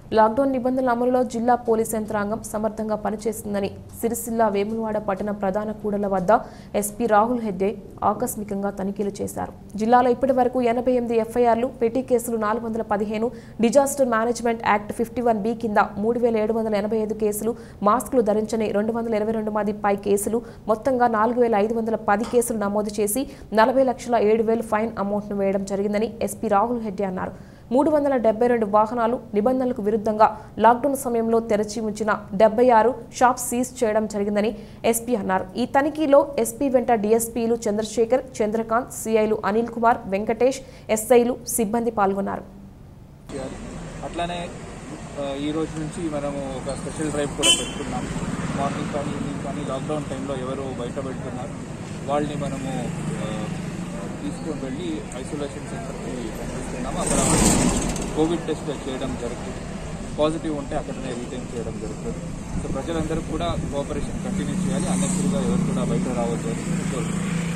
lockdown నిబంధనల అమలులో జిల్లా పోలీస్ యంత్రాంగం సమర్థంగా పనిచేస్తుందని సిరిసిల్ల వేములవాడ పట్టణ ప్రధాన కూడల వద్ద ఎస్పీ రాహుల్ హెడ్డే ఆకస్మికంగా తనిఖీలు చేశారు జిల్లాలో ఇప్పటి వరకు ఎనభై ఎనిమిది ఎఫ్ఐఆర్లు పెట్టి కేసులు నాలుగు వందల పదిహేను disaster management act fifty one B కింద మూడు వేల ఏడు వందల ఎనభై ఐదు కేసులు మాస్కులు ధరించని రెండు వందల ఇరవై రెండు మంది పై కేసులు మొత్తంగా నాలుగు వేల ఐదు వందల పది కేసులు నమోదు చేసి నలభై లక్షల ఏడు వేలు ఫైన్ అమౌంట్ను వేయడం జరిగిందని ఎస్పీ రాహుల్ హెడ్డే అన్నారు మూడు వందల డెబ్బై రెండు వాహనాలు నిబంధనలకు విరుద్ధంగా లాక్డౌన్ సమయంలో తెరచి ఉంచిన డెబ్బై ఆరు షాప్ సీజ్ చేయడం జరిగిందని ఎస్పీ అన్నారు ఈ తనిఖీలో ఎస్పీ వెంట డీఎస్పీలు చంద్రశేఖర్ చంద్రకాంత్ సిఐలు అనిల్ కుమార్ వెంకటేష్ ఎస్ఐలు సిబ్బంది పాల్గొన్నారు చేయాలి అట్లానే ఆ, ఈ రోజు నుంచి మనము ఒక స్పెషల్ డ్రైవ్ కూడా పెట్టుకున్నాం మార్నింగ్ కానీ ఈవినింగ్ కానీ లాక్డౌన్ టైంలో ఎవరు బయట పెడుతున్నారు వాళ్ళని మనము ఆ, తీసుకొని వెళ్ళి ఐసోలేషన్ సెంటర్కి పంపిస్తున్నాము అక్కడ కోవిడ్ టెస్ట్ చేయడం జరుగుతుంది పాజిటివ్ ఉంటే అక్కడనే రీటైన్ చేయడం జరుగుతుంది సో ప్రజలందరూ కూడా కోఆపరేషన్ కంటిన్యూ చేయాలి అన్నెసరిగా ఎవరు కూడా బయట రావద్దు అని కోరుకుంటున్నాం